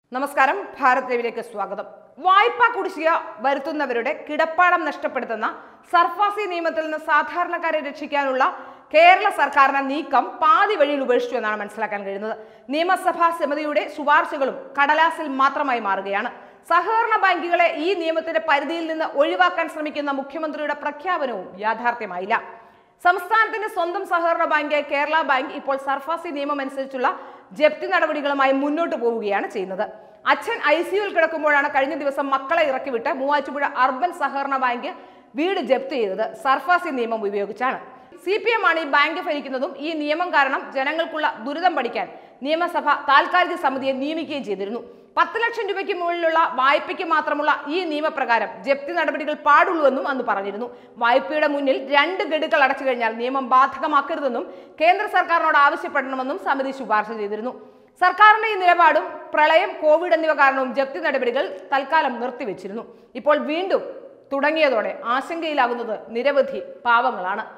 നമസ്കാരം ഭാരത് ലൈവിലേക്ക് സ്വാഗതം വായ്പാ കുടിശ്ശിക വരുത്തുന്നവരുടെ കിടപ്പാടം നഷ്ടപ്പെടുത്തുന്ന സർഫാസി നിയമത്തിൽ നിന്ന് സാധാരണക്കാരെ രക്ഷിക്കാനുള്ള കേരള സർക്കാരിന്റെ നീക്കം പാതി വഴിയിൽ ഉപേക്ഷിച്ചു എന്നാണ് മനസ്സിലാക്കാൻ കഴിയുന്നത് നിയമസഭാ സമിതിയുടെ ശുപാർശകളും കടലാസിൽ മാത്രമായി മാറുകയാണ് സഹകരണ ബാങ്കുകളെ ഈ നിയമത്തിന്റെ പരിധിയിൽ നിന്ന് ഒഴിവാക്കാൻ ശ്രമിക്കുന്ന മുഖ്യമന്ത്രിയുടെ പ്രഖ്യാപനവും യാഥാർത്ഥ്യമായില്ല സംസ്ഥാനത്തിന്റെ സ്വന്തം സഹകരണ ബാങ്കായ കേരള ബാങ്ക് ഇപ്പോൾ സർഫാസി നിയമം അനുസരിച്ചുള്ള ജപ്തി നടപടികളുമായി മുന്നോട്ട് പോവുകയാണ് ചെയ്യുന്നത് അച്ഛൻ ഐ സിയുയിൽ കിടക്കുമ്പോഴാണ് കഴിഞ്ഞ ദിവസം മക്കളെ ഇറക്കിവിട്ട് മൂവാറ്റുപുഴ അർബൻ സഹകരണ ബാങ്ക് വീട് ജപ്തി ചെയ്തത് സർഫാസി നിയമം ഉപയോഗിച്ചാണ് സി പി എം ആണ് ഈ ബാങ്ക് ഭരിക്കുന്നതും ഈ നിയമം കാരണം ജനങ്ങൾക്കുള്ള ദുരിതം പഠിക്കാൻ നിയമസഭ താൽക്കാലിക സമിതിയെ നിയമിക്കുകയും ചെയ്തിരുന്നു പത്ത് ലക്ഷം രൂപയ്ക്ക് മുകളിലുള്ള വായ്പയ്ക്ക് മാത്രമുള്ള ഈ നിയമപ്രകാരം ജപ്തി നടപടികൾ പാടുള്ളൂവെന്നും അന്ന് പറഞ്ഞിരുന്നു വായ്പയുടെ മുന്നിൽ രണ്ട് ഗഡുക്കൾ അടച്ചു കഴിഞ്ഞാൽ നിയമം ബാധകമാക്കരുതെന്നും കേന്ദ്ര സർക്കാരിനോട് ആവശ്യപ്പെടണമെന്നും സമിതി ശുപാർശ ചെയ്തിരുന്നു സർക്കാരിന്റെ ഈ നിലപാടും പ്രളയം കോവിഡ് എന്നിവ കാരണവും ജപ്തി നടപടികൾ തൽക്കാലം നിർത്തിവെച്ചിരുന്നു ഇപ്പോൾ വീണ്ടും തുടങ്ങിയതോടെ ആശങ്കയിലാകുന്നത് നിരവധി പാവങ്ങളാണ്